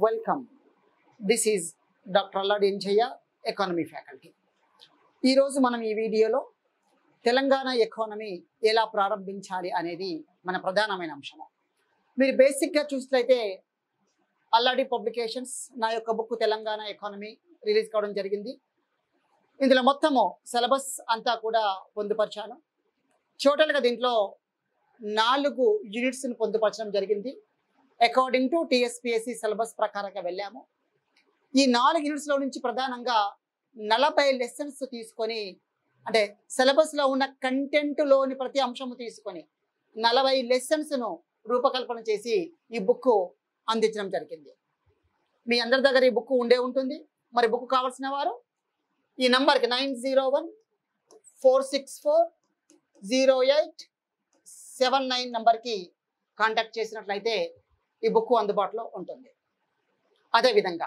welcome this is doctor Alladi Enjaiah economy faculty ఈరోజు మనం ఈ వీడియోలో తెలంగాణ ఎకానమీ ఎలా ప్రారంభించాలి అనేది మన ప్రధానమైన అంశము మీరు బేసిక్గా చూసినట్లయితే అల్లాడి పబ్లికేషన్స్ నా యొక్క బుక్ తెలంగాణ ఎకానమీ రిలీజ్ కావడం జరిగింది ఇందులో మొత్తము సిలబస్ అంతా కూడా పొందుపరిచాను టోటల్గా దీంట్లో నాలుగు యూనిట్స్ని పొందుపరచడం జరిగింది అకార్డింగ్ టు టిఎస్పిఎస్సి సిలబస్ ప్రకారంగా వెళ్ళాము ఈ నాలుగు యూనిట్స్లో నుంచి ప్రధానంగా నలభై లెసన్స్ తీసుకొని అంటే సిలబస్లో ఉన్న కంటెంట్లోని ప్రతి అంశము తీసుకొని నలభై లెసన్స్ను రూపకల్పన చేసి ఈ బుక్ అందించడం జరిగింది మీ అందరి దగ్గర ఈ బుక్ ఉండే ఉంటుంది మరి బుక్ కావాల్సిన వారు ఈ నంబర్కి nine zero one four six four zero eight seven nine నంబర్కి కాంటాక్ట్ చేసినట్లయితే ఈ బుక్ అందుబాటులో ఉంటుంది అదేవిధంగా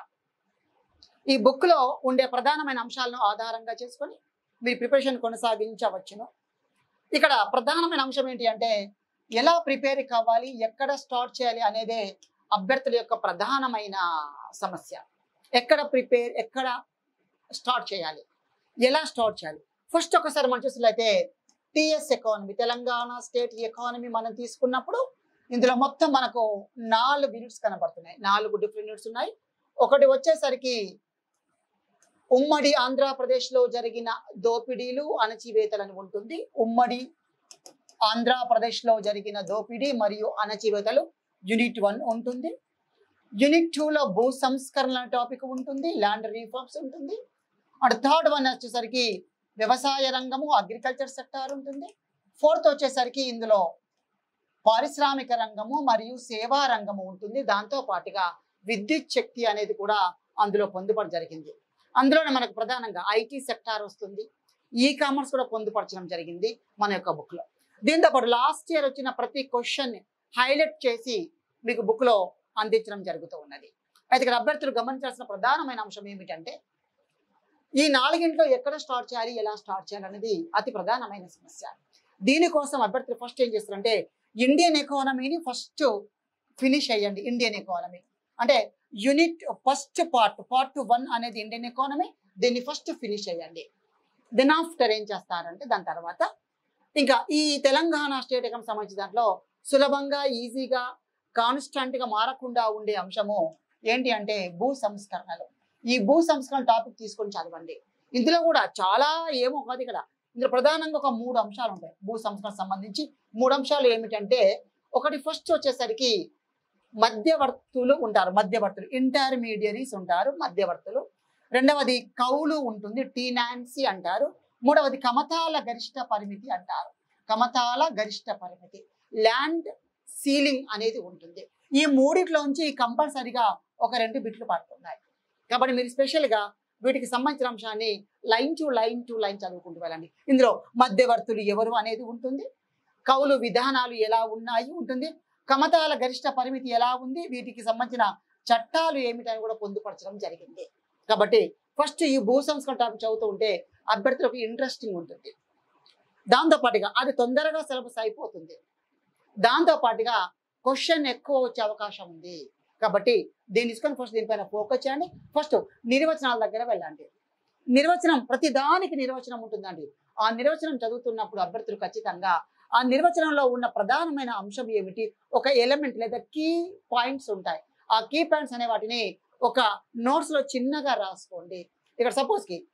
ఈ బుక్లో ఉండే ప్రధానమైన అంశాలను ఆధారంగా చేసుకొని మీరు ప్రిపరేషన్ కొనసాగించవచ్చును ఇక్కడ ప్రధానమైన అంశం ఏంటి అంటే ఎలా ప్రిపేర్ కావాలి ఎక్కడ స్టార్ట్ చేయాలి అనేదే అభ్యర్థుల యొక్క ప్రధానమైన సమస్య ఎక్కడ ప్రిపేర్ ఎక్కడ స్టార్ట్ చేయాలి ఎలా స్టార్ట్ చేయాలి ఫస్ట్ ఒకసారి మనం చూసినట్లయితే TS economy Telangana state economy మనం తీసుకున్నప్పుడు ఇందులో మొత్తం మనకు నాలుగు యూనిట్స్ కనబడుతున్నాయి నాలుగు డిఫరెంట్ యూనిట్స్ ఉన్నాయి ఒకటి వచ్చేసరికి ఉమ్మడి ఆంధ్రప్రదేశ్లో జరిగిన దోపిడీలు అణచివేతలని ఉంటుంది ఉమ్మడి ఆంధ్రప్రదేశ్లో జరిగిన దోపిడీ మరియు అణచివేతలు యూనిట్ వన్ ఉంటుంది యూనిట్ టూలో భూ సంస్కరణ టాపిక్ ఉంటుంది ల్యాండ్ రీఫార్మ్స్ ఉంటుంది అండ్ థర్డ్ వన్ వచ్చేసరికి వ్యవసాయ రంగము అగ్రికల్చర్ సెక్టార్ ఉంటుంది ఫోర్త్ వచ్చేసరికి ఇందులో పారిశ్రామిక రంగము మరియు సేవా రంగము ఉంటుంది దాంతో పాటుగా విద్యుత్ శక్తి అనేది కూడా అందులో పొందుపడ జరిగింది అందులోనే మనకు ప్రధానంగా ఐటీ సెక్టార్ వస్తుంది ఈ కామర్స్ కూడా పొందుపరచడం జరిగింది మన యొక్క బుక్లో దీంతో పాటు లాస్ట్ ఇయర్ వచ్చిన ప్రతి క్వశ్చన్ హైలైట్ చేసి మీకు బుక్లో అందించడం జరుగుతూ ఉన్నది అయితే ఇక్కడ అభ్యర్థులు గమనించాల్సిన ప్రధానమైన అంశం ఏమిటంటే ఈ నాలుగింట్లో ఎక్కడ స్టార్ట్ చేయాలి ఎలా స్టార్ట్ చేయాలి అనేది అతి ప్రధానమైన సమస్య దీనికోసం అభ్యర్థులు ఫస్ట్ ఏం చేస్తారంటే ఇండియన్ ఎకానమీని ఫస్ట్ ఫినిష్ అయ్యండి ఇండియన్ ఎకానమీ అంటే unit first part part one అనేది ఇండియన్ ఎకానమీ దీన్ని ఫస్ట్ ఫినిష్ అయ్యండి దెన్ ఆఫ్టర్ ఏం చేస్తారంటే దాని తర్వాత ఇంకా ఈ తెలంగాణ స్టేట్ ఎకానమీ సంబంధించిన దాంట్లో సులభంగా ఈజీగా కాన్స్టెంట్గా మారకుండా ఉండే అంశము ఏంటి అంటే భూ సంస్కరణలు ఈ భూ సంస్కరణ టాపిక్ తీసుకొని చదవండి ఇందులో కూడా చాలా ఏమో కాదు ఇక్కడ ఇందులో ప్రధానంగా ఒక మూడు అంశాలు ఉంటాయి భూ సంస్కరణ సంబంధించి మూడు అంశాలు ఏమిటంటే ఒకటి ఫస్ట్ వచ్చేసరికి మధ్యవర్తులు ఉంటారు మధ్యవర్తులు ఇంటర్మీడియరీస్ ఉంటారు మధ్యవర్తులు రెండవది కౌలు ఉంటుంది టీనాన్సీ అంటారు మూడవది కమతాల గరిష్ట పరిమితి అంటారు కమతాల గరిష్ట పరిమితి ల్యాండ్ సీలింగ్ అనేది ఉంటుంది ఈ మూడిట్లోంచి కంపల్సరిగా ఒక రెండు బిట్లు పడుతున్నాయి కాబట్టి మీరు స్పెషల్గా వీటికి సంబంధించిన అంశాన్ని line to line to line చదువుకుంటూ వెళ్ళండి ఇందులో మధ్యవర్తులు ఎవరు అనేది ఉంటుంది కౌలు విధానాలు ఎలా ఉన్నాయి ఉంటుంది కమతాల గరిష్ట పరిమితి ఎలా ఉంది వీటికి సంబంధించిన చట్టాలు ఏమిటని కూడా పొందుపరచడం జరిగింది కాబట్టి ఫస్ట్ ఈ భూ సంస్కరణ టాపిక్ చదువుతూ ఉంటే అభ్యర్థులకు ఇంట్రెస్టింగ్ ఉంటుంది దాంతో పాటుగా అది తొందరగా సిలబస్ అయిపోతుంది దాంతో పాటుగా క్వశ్చన్ ఎక్కువ వచ్చే అవకాశం ఉంది కాబట్టి దీన్ని తీసుకొని ఫస్ట్ దీనిపైన ఫోకస్ చేయండి ఫస్ట్ నిర్వచనాల దగ్గర వెళ్ళండి నిర్వచనం ప్రతి దానికి నిర్వచనం ఉంటుందండి ఆ నిర్వచనం చదువుతున్నప్పుడు అభ్యర్థులు ఖచ్చితంగా ఆ నిర్వచనంలో ఉన్న ప్రధానమైన అంశం ఏమిటి ఒక ఎలిమెంట్ లేదా కీ పాయింట్స్ ఉంటాయి ఆ కీ పాయింట్స్ అనే వాటిని ఒక notes లో చిన్నగా రాసుకోండి ఇక్కడ సపోజ్ కి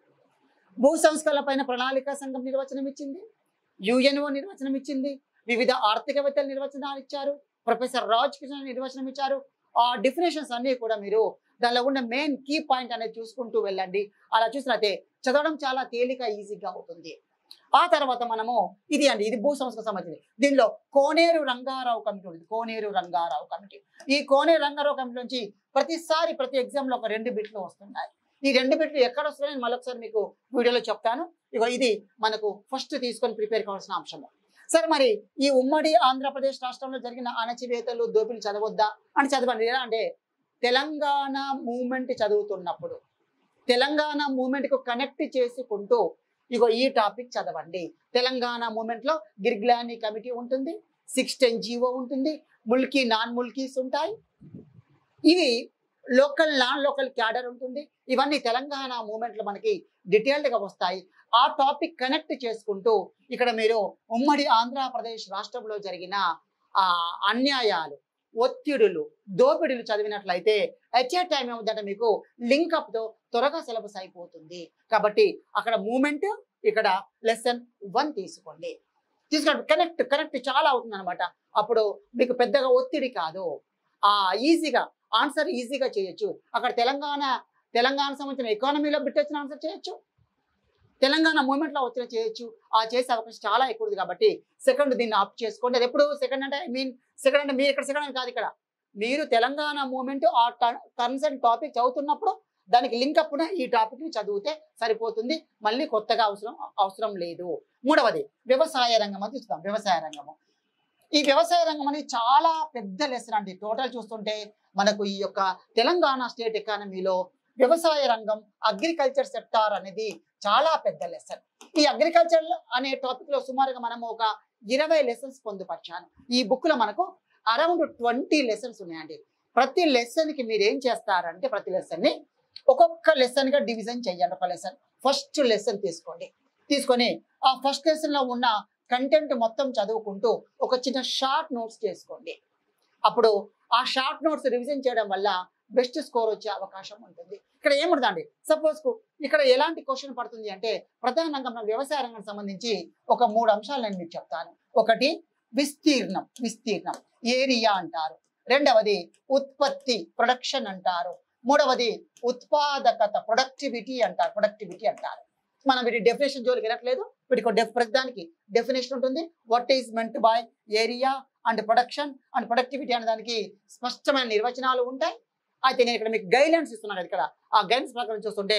భూ సంస్కరణల పైన ప్రణాళిక సంఘం నిర్వచనం ఇచ్చింది యుఎన్ఓ నిర్వచనం ఇచ్చింది వివిధ ఆర్థికవేత్తలు నిర్వచనాలు ఇచ్చారు ప్రొఫెసర్ రాజ్ కిషన్ నిర్వచనం ఇచ్చారు ఆ డిఫినేషన్స్ అన్ని కూడా మీరు దానిలో ఉన్న మెయిన్ కీ పాయింట్ అనేది చూసుకుంటూ వెళ్ళండి అలా చూసినట్టే చదవడం చాలా తేలిక ఈజీగా అవుతుంది ఆ తర్వాత మనము ఇది అండి ఇది భూ సంస్థకు సంబంధించింది దీనిలో కోనేరు రంగారావు కమిటీ ఉంది కోనేరు రంగారావు కమిటీ ఈ కోనేరు రంగారావు కమిటీ నుంచి ప్రతిసారి ప్రతి exam లో ఒక రెండు బిట్లు వస్తున్నాయి ఈ రెండు బిట్లు ఎక్కడ వస్తున్నాయని మళ్ళొకసారి మీకు వీడియోలో చెప్తాను ఇగో ఇది మనకు ఫస్ట్ తీసుకొని ప్రిపేర్ కావాల్సిన అంశము సరే మరి ఈ ఉమ్మడి ఆంధ్రప్రదేశ్ రాష్ట్రంలో జరిగిన అణచివేతలు దోపిడీలు చదవద్దా అని చదవండి ఎలా అంటే తెలంగాణ మూమెంట్ చదువుతున్నప్పుడు తెలంగాణ మూమెంట్కు కనెక్ట్ చేసుకుంటూ ఇగో ఈ టాపిక్ చదవండి తెలంగాణ మూమెంట్లో గిర్గ్లాని కమిటీ ఉంటుంది సిక్స్ టెన్ జీవో ఉంటుంది ముల్కీ నాన్ ముల్కీస్ ఉంటాయి ఇవి లోకల్ నాన్ లోకల్ క్యాడర్ ఉంటుంది ఇవన్నీ తెలంగాణ మూమెంట్లో మనకి డీటెయిల్డ్గా వస్తాయి ఆ టాపిక్ కనెక్ట్ చేసుకుంటూ ఇక్కడ మీరు ఉమ్మడి ఆంధ్రప్రదేశ్ రాష్ట్రంలో జరిగిన ఆ అన్యాయాలు ఒత్తిడులు దోపిడీలు చదివినట్లయితే ఎట్ ఏ టైం ఏముందంటే మీకు లింకప్తో త్వరగా సిలబస్ అయిపోతుంది కాబట్టి అక్కడ మూమెంట్ ఇక్కడ లెసన్ వన్ తీసుకోండి తీసుకోండి కనెక్ట్ కనెక్ట్ చాలా అవుతుంది అనమాట అప్పుడు మీకు పెద్దగా ఒత్తిడి కాదు ఆ ఈజీగా ఆన్సర్ ఈజీగా చేయొచ్చు అక్కడ తెలంగాణ తెలంగాణ సంబంధించిన ఎకానమీలో బిట్ వచ్చిన ఆన్సర్ చేయొచ్చు తెలంగాణ మూమెంట్లో వచ్చిన చేయొచ్చు ఆ చేసే అవకాశం చాలా ఎక్కువ ఉంది కాబట్టి సెకండ్ దీన్ని ఆప్ చేసుకోండి అది ఎప్పుడు సెకండ్ అంటే ఐ మీన్ సెకండ్ అంటే మీరు ఇక్కడ సెకండ్ అని కాదు ఇక్కడ మీరు తెలంగాణ మూమెంట్ ఆ టర్మ్స్ అండ్ టాపిక్ చదువుతున్నప్పుడు దానికి లింక్ అప్పున ఈ టాపిక్ ని చదివితే సరిపోతుంది మళ్ళీ కొత్తగా అవసరం అవసరం లేదు మూడవది వ్యవసాయ రంగం అని చూస్తాం వ్యవసాయ రంగము ఈ వ్యవసాయ రంగం అనేది చాలా పెద్ద లెసన్ అండి టోటల్ చూస్తుంటే మనకు ఈ యొక్క తెలంగాణ స్టేట్ ఎకానమీలో వ్యవసాయ రంగం అగ్రికల్చర్ సెక్టార్ అనేది చాలా పెద్ద లెసన్ ఈ అగ్రికల్చర్ అనే టాపిక్ లో సుమారుగా మనం ఒక ఇరవై లెసన్స్ పొందుపరిచాను ఈ బుక్ లో మనకు అరౌండ్ ట్వంటీ లెసన్స్ ఉన్నాయండి ప్రతి లెసన్ కి మీరు ఏం చేస్తారంటే ప్రతి లెసన్ ని ఒక్కొక్క లెసన్ గా డివిజన్ చేయండి ఒక లెసన్ ఫస్ట్ లెసన్ తీసుకోండి తీసుకొని ఆ ఫస్ట్ లెసన్ లో ఉన్న కంటెంట్ మొత్తం చదువుకుంటూ ఒక చిన్న షార్ట్ నోట్స్ చేసుకోండి అప్పుడు ఆ షార్ట్ నోట్స్ రివిజన్ చేయడం వల్ల బెస్ట్ స్కోర్ వచ్చే అవకాశం ఉంటుంది ఇక్కడ ఏముంటుందండి సపోజ్ ఇక్కడ ఎలాంటి క్వశ్చన్ పడుతుంది అంటే ప్రధానంగా మన వ్యవసాయ రంగానికి సంబంధించి ఒక మూడు అంశాలు నేను మీకు చెప్తాను ఒకటి విస్తీర్ణం విస్తీర్ణం ఏరియా అంటారు రెండవది ఉత్పత్తి ప్రొడక్షన్ అంటారు మూడవది ఉత్పాదకత ప్రొడక్టివిటీ అంటారు ప్రొడక్టివిటీ అంటారు మనం వీటి డెఫినేషన్ జోలికి వెళ్ళట్లేదు వీటికి డెఫ్ ప్రతిదానికి డెఫినేషన్ ఉంటుంది what is meant by area and production and productivity అనే దానికి స్పష్టమైన నిర్వచనాలు ఉంటాయి అయితే నేను ఇక్కడ మీకు గైడ్లైన్స్ ఇస్తున్నాను కదా ఇక్కడ ఆ గైడ్లైన్స్ ప్రకారం చూస్తుంటే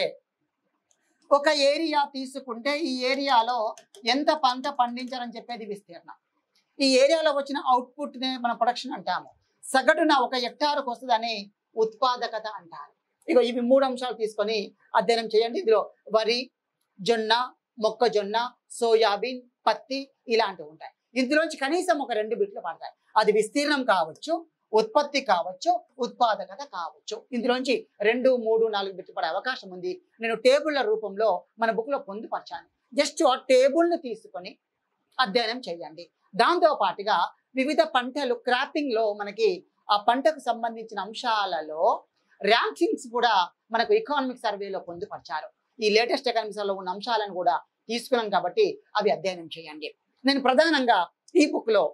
ఒక ఏరియా తీసుకుంటే ఈ ఏరియాలో ఎంత పంట పండించాలని చెప్పేది విస్తీర్ణం ఈ ఏరియాలో వచ్చిన అవుట్పుట్ నే మనం ప్రొడక్షన్ అంటాము సగటున ఒక హెక్టార్కు వస్తుందని ఉత్పాదకత అంటారు ఇక ఇవి మూడు అంశాలు తీసుకొని అధ్యయనం చేయండి ఇందులో వరి జొన్న మొక్కజొన్న సోయాబీన్ పత్తి ఇలాంటివి ఉంటాయి ఇందులోంచి కనీసం ఒక రెండు బిట్లు పడతాయి అది విస్తీర్ణం కావచ్చు ఉత్పత్తి కావచ్చు ఉత్పాదకత కావచ్చు ఇందులోంచి రెండు మూడు నాలుగు బిట్లు పడే అవకాశం ఉంది నేను టేబుల్ల రూపంలో మన బుక్లో పొందుపరిచాను జస్ట్ ఆ టేబుల్ను తీసుకొని అధ్యయనం చేయండి దాంతో పాటుగా వివిధ పంటలు క్రాపింగ్ లో మనకి ఆ పంటకు సంబంధించిన అంశాలలో ర్యాంకింగ్స్ కూడా మనకు ఎకానమిక్ సర్వేలో పొందుపరిచారు ఈ లేటెస్ట్ ఎకనామిక్స్ లో ఉన్న అంశాలను కూడా తీసుకున్నాను కాబట్టి అవి అధ్యయనం చేయండి నేను ప్రధానంగా ఈ బుక్ లో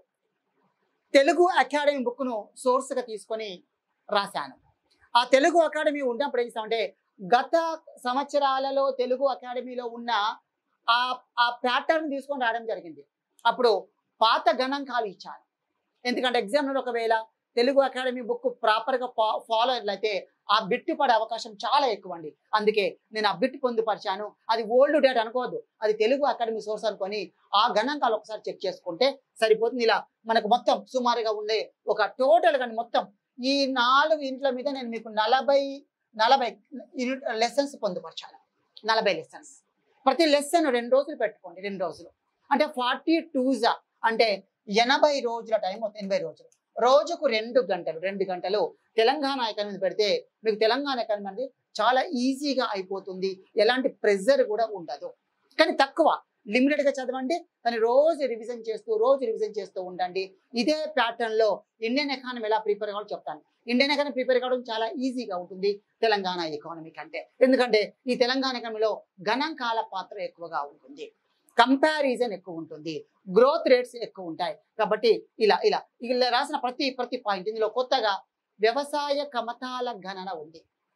తెలుగు అకాడమీ బుక్ ను సోర్స్ గా తీసుకొని రాశాను ఆ తెలుగు అకాడమీ ఉన్నప్పుడు ఏం చేస్తామంటే గత సంవత్సరాలలో తెలుగు అకాడమీలో ఉన్న ఆ ఆ ప్యాటర్న్ తీసుకొని రావడం జరిగింది అప్పుడు పాత గణాంకాలు ఇచ్చాను ఎందుకంటే ఎగ్జామ్లో ఒకవేళ తెలుగు అకాడమీ బుక్ ప్రాపర్గా ఫాలో అయితే ఆ బిట్టు పడే అవకాశం చాలా ఎక్కువ అండి అందుకే నేను ఆ బిట్ పొందుపరిచాను అది ఓల్డ్ డేట్ అనుకోవద్దు అది తెలుగు అకాడమీ సోర్స్ అనుకొని ఆ గణాంకాలు ఒకసారి చెక్ చేసుకుంటే సరిపోతుంది ఇలా మనకు మొత్తం సుమారుగా ఉండే ఒక టోటల్ కానీ మొత్తం ఈ నాలుగు ఇంట్ల మీద నేను మీకు నలభై నలభై యూనిట్ లెసన్స్ పొందుపరిచాను నలభై లెసన్స్ ప్రతి లెసన్ రెండు రోజులు పెట్టుకోండి రెండు రోజులు అంటే ఫార్టీ టూజా అంటే ఎనభై రోజుల టైం ఎనభై రోజులు రోజుకు రెండు గంటలు రెండు గంటలు తెలంగాణ ఎకానమీ పెడితే మీకు తెలంగాణ ఎకానమీ అనేది చాలా ఈజీగా అయిపోతుంది ఎలాంటి ప్రెజర్ కూడా ఉండదు కానీ తక్కువ లిమిటెడ్ గా చదవండి కానీ రోజు రివిజన్ చేస్తూ రోజు రివిజన్ చేస్తూ ఉండండి ఇదే ప్యాటర్న్ లో ఇండియన్ ఎకానమీ ఎలా ప్రిపేర్ కావాలో చెప్తాను ఇండియన్ ఎకానమీ ప్రిపేర్ కావడం చాలా ఈజీగా ఉంటుంది తెలంగాణ ఎకానమీ కంటే ఎందుకంటే ఈ తెలంగాణ ఎకానమీలో గణాంకాల పాత్ర ఎక్కువగా ఉంటుంది కంపారిజన్ ఎక్కువ ఉంటుంది గ్రోత్ రేట్స్ ఎక్కువ ఉంటాయి కాబట్టి ఇలా ఇలా ఇలా రాసిన ప్రతి ప్రతి పాయింట్ ఇందులో కొత్తగా వ్యవసాయ కమతాల గణన ఉంది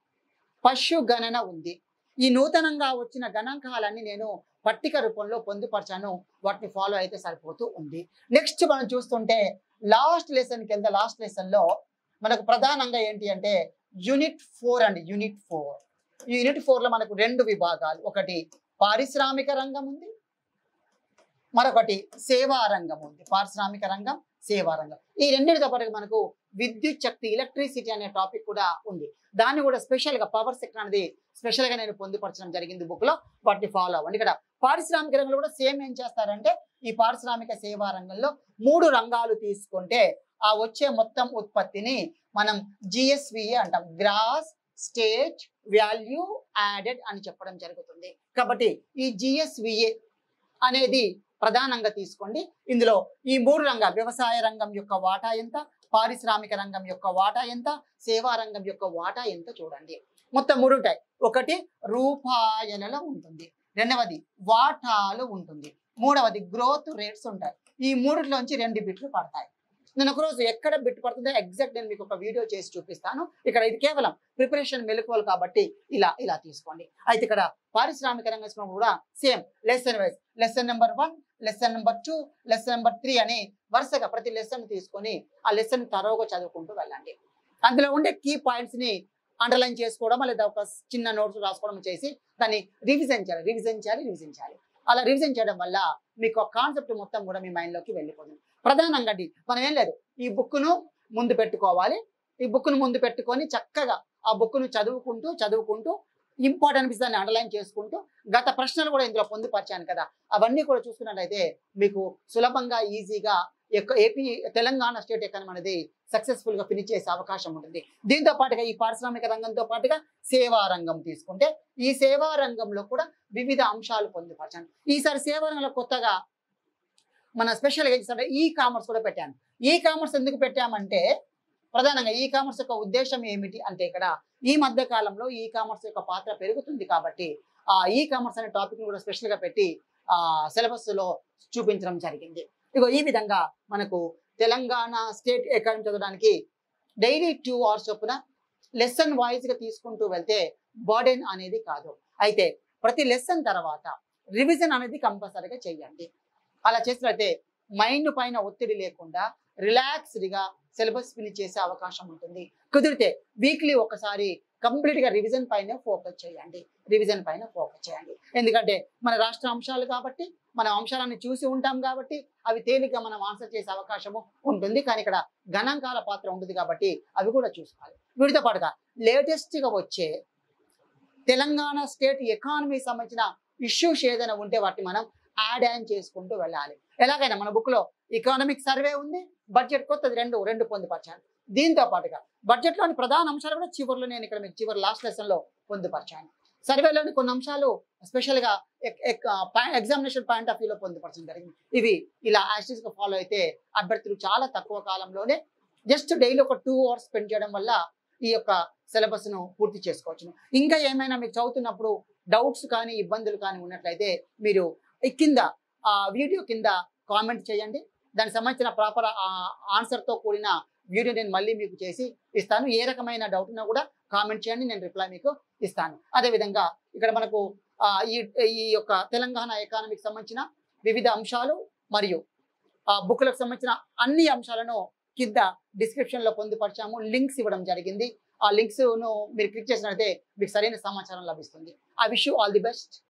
పశు గణన ఉంది ఈ నూతనంగా వచ్చిన గణాంకాలన్నీ నేను పట్టిక రూపంలో పొందుపరిచాను వాటిని ఫాలో అయితే సరిపోతూ ఉంది నెక్స్ట్ మనం చూస్తుంటే లాస్ట్ లెసన్కి వెళ్తే లాస్ట్ లెసన్లో మనకు ప్రధానంగా ఏంటి అంటే యూనిట్ ఫోర్ అండి యూనిట్ ఫోర్ ఈ యూనిట్ ఫోర్లో మనకు రెండు విభాగాలు ఒకటి పారిశ్రామిక రంగం ఉంది మరొకటి సేవా రంగం ఉంది పారిశ్రామిక రంగం సేవా రంగం ఈ రెండింటితో పాటు మనకు విద్యుత్ శక్తి ఎలక్ట్రిసిటీ అనే టాపిక్ కూడా ఉంది దాన్ని కూడా స్పెషల్ గా పవర్ సెక్టర్ అనేది స్పెషల్ గా నేను పొందుపరచడం జరిగింది బుక్ లో వాటిని ఫాలో అవ్వండి ఇక్కడ పారిశ్రామిక రంగంలో కూడా సేమ్ ఏం చేస్తారంటే ఈ పారిశ్రామిక సేవా రంగంలో మూడు రంగాలు తీసుకుంటే ఆ వచ్చే మొత్తం ఉత్పత్తిని మనం జిఎస్విఏ అంటాం గ్రాస్ స్టేట్ వాల్యూ యాడెడ్ అని చెప్పడం జరుగుతుంది కాబట్టి ఈ జిఎస్విఏ అనేది ప్రధానంగా తీసుకోండి ఇందులో ఈ మూడు రంగాలు వ్యవసాయ రంగం యొక్క వాటా ఎంత పారిశ్రామిక రంగం యొక్క వాటా ఎంత సేవా రంగం యొక్క వాటా ఎంత చూడండి మొత్తం మూడు ఉంటాయి ఒకటి రూపాయలలో ఉంటుంది రెండవది వాటాలు ఉంటుంది మూడవది గ్రోత్ రేట్స్ ఉంటాయి ఈ మూడిట్లోంచి రెండు బిట్లు పడతాయి నేను ఒకరోజు ఎక్కడ బిట్ పడుతుందో ఎగ్జాక్ట్ నేను మీకు ఒక వీడియో చేసి చూపిస్తాను ఇక్కడ ఇది కేవలం ప్రిపరేషన్ మెలకువలు కాబట్టి ఇలా ఇలా తీసుకోండి అయితే ఇక్కడ పారిశ్రామిక రంగం తీసుకున్నప్పుడు కూడా same lesson wise lesson number one lesson number two lesson number three అని వరుసగా ప్రతి లెసన్ తీసుకొని ఆ లెసన్ తరోగా చదువుకుంటూ వెళ్ళండి అందులో ఉండే కీ పాయింట్స్ ని అండర్లైన్ చేసుకోవడం లేదా ఒక చిన్న నోట్స్ రాసుకోవడం చేసి దాన్ని రివిజన్ చేయాలి రివిజన్ చేయాలి రివిజన్ చేయాలి అలా రివిజన్ చేయడం వల్ల మీకు ఆ కాన్సెప్ట్ మొత్తం కూడా మీ మైండ్లోకి వెళ్ళిపోతుంది ప్రధానంగా అండి మనం ఏం లేదు ఈ బుక్ను ముందు పెట్టుకోవాలి ఈ బుక్ను ముందు పెట్టుకొని చక్కగా ఆ బుక్ను చదువుకుంటూ చదువుకుంటూ ఇంపార్టెంట్ అనిపిస్తే దాన్ని అండర్లైన్ చేసుకుంటూ గత ప్రశ్నలు కూడా ఇందులో పొందుపరిచాను కదా అవన్నీ కూడా చూసుకున్నట్లయితే మీకు సులభంగా ఈజీగా ఎక్క- ఏపీ తెలంగాణ స్టేట్ ఎకానమీ అనేది సక్సెస్ఫుల్ గా ఫినిష్ చేసే అవకాశం ఉంటుంది దీంతో పాటుగా ఈ పారిశ్రామిక రంగంతో పాటుగా సేవా రంగం తీసుకుంటే ఈ సేవా రంగంలో కూడా వివిధ అంశాలు పొందుపరచాను ఈసారి సేవా రంగంలో కొత్తగా మన స్పెషల్గా ఏం చేస్తారంటే ఈ కామర్స్ కూడా పెట్టాను ఈ కామర్స్ ఎందుకు పెట్టామంటే ప్రధానంగా ఈ కామర్స్ యొక్క ఉద్దేశం ఏమిటి అంటే ఇక్కడ ఈ మధ్య కాలంలో ఈ కామర్స్ యొక్క పాత్ర పెరుగుతుంది కాబట్టి ఆ ఈ కామర్స్ అనే టాపిక్ కూడా స్పెషల్ గా పెట్టి ఆ సిలబస్ లో చూపించడం జరిగింది ఇగో ఈ విధంగా మనకు తెలంగాణ స్టేట్ అకాడమీ చదవడానికి డైలీ టూ అవర్స్ చొప్పున లెసన్ వైజ్ గా తీసుకుంటూ వెళ్తే బర్డెన్ అనేది కాదు అయితే ప్రతి లెసన్ తర్వాత రివిజన్ అనేది కంపల్సరీగా చేయండి అలా చేసినట్లయితే మైండ్ పైన ఒత్తిడి లేకుండా రిలాక్స్డ్ గా సిలబస్ ఫినిష్ చేసే అవకాశం ఉంటుంది కుదిరితే వీక్లీ ఒకసారి కంప్లీట్ గా రివిజన్ పైన ఫోకస్ చేయండి రివిజన్ పైన ఫోకస్ చేయండి ఎందుకంటే మన రాష్ట్ర అంశాలు కాబట్టి మన అంశాలను చూసి ఉంటాం కాబట్టి అవి తేలిగ్గా మనం ఆన్సర్ చేసే అవకాశము ఉంటుంది కానీ ఇక్కడ గణాంకాల పాత్ర ఉంటుంది కాబట్టి అవి కూడా చూసుకోవాలి వీటితో పాటుగా లేటెస్ట్ గా వచ్చే తెలంగాణ స్టేట్ ఎకానమీ సంబంధించిన ఇష్యూస్ ఏదైనా ఉంటే వాటిని మనం యాడ్ ఆన్ చేసుకుంటూ వెళ్ళాలి ఎలాగైనా మన బుక్ లో ఎకానమిక్ సర్వే ఉంది బడ్జెట్ కొత్తది రెండు రెండు పొందుపరిచాను దీంతో పాటుగా బడ్జెట్ లోని ప్రధాన అంశాలు కూడా చివరిలో నేను ఇక్కడ మీకు చివరి లాస్ట్ లెసన్ లో పొందుపరిచాను సర్వేలోని కొన్ని అంశాలు స్పెషల్ గా ఎగ్జామినేషన్ పాయింట్ ఆఫ్ వ్యూలో పొందుపరచడం జరిగింది ఇవి ఇలా యాక్సిస్ గా ఫాలో అయితే అభ్యర్థులు చాలా తక్కువ కాలంలోనే జస్ట్ డైలీ ఒక టూ అవర్స్ స్పెండ్ చేయడం వల్ల ఈ యొక్క సిలబస్ ను పూర్తి చేసుకోవచ్చు ఇంకా ఏమైనా మీకు చదువుతున్నప్పుడు డౌట్స్ కానీ ఇబ్బందులు కానీ ఉన్నట్లయితే మీరు ఈ కింద ఆ వీడియో కింద కామెంట్ చేయండి దానికి సంబంధించిన ప్రాపర్ ఆన్సర్తో కూడిన వీడియో నేను మళ్ళీ మీకు చేసి ఇస్తాను ఏ రకమైన డౌట్ ఉన్నా కూడా కామెంట్ చేయండి నేను రిప్లై మీకు ఇస్తాను అదేవిధంగా ఇక్కడ మనకు ఆ, ఈ ఈ యొక్క తెలంగాణ ఎకానమీకి సంబంధించిన వివిధ అంశాలు మరియు ఆ బుక్లకు సంబంధించిన అన్ని అంశాలను కింద డిస్క్రిప్షన్ లో పొందుపరిచాము లింక్స్ ఇవ్వడం జరిగింది ఆ లింక్స్ ను మీరు క్లిక్ చేసినట్లయితే మీకు సరైన సమాచారం లభిస్తుంది I wish you all the best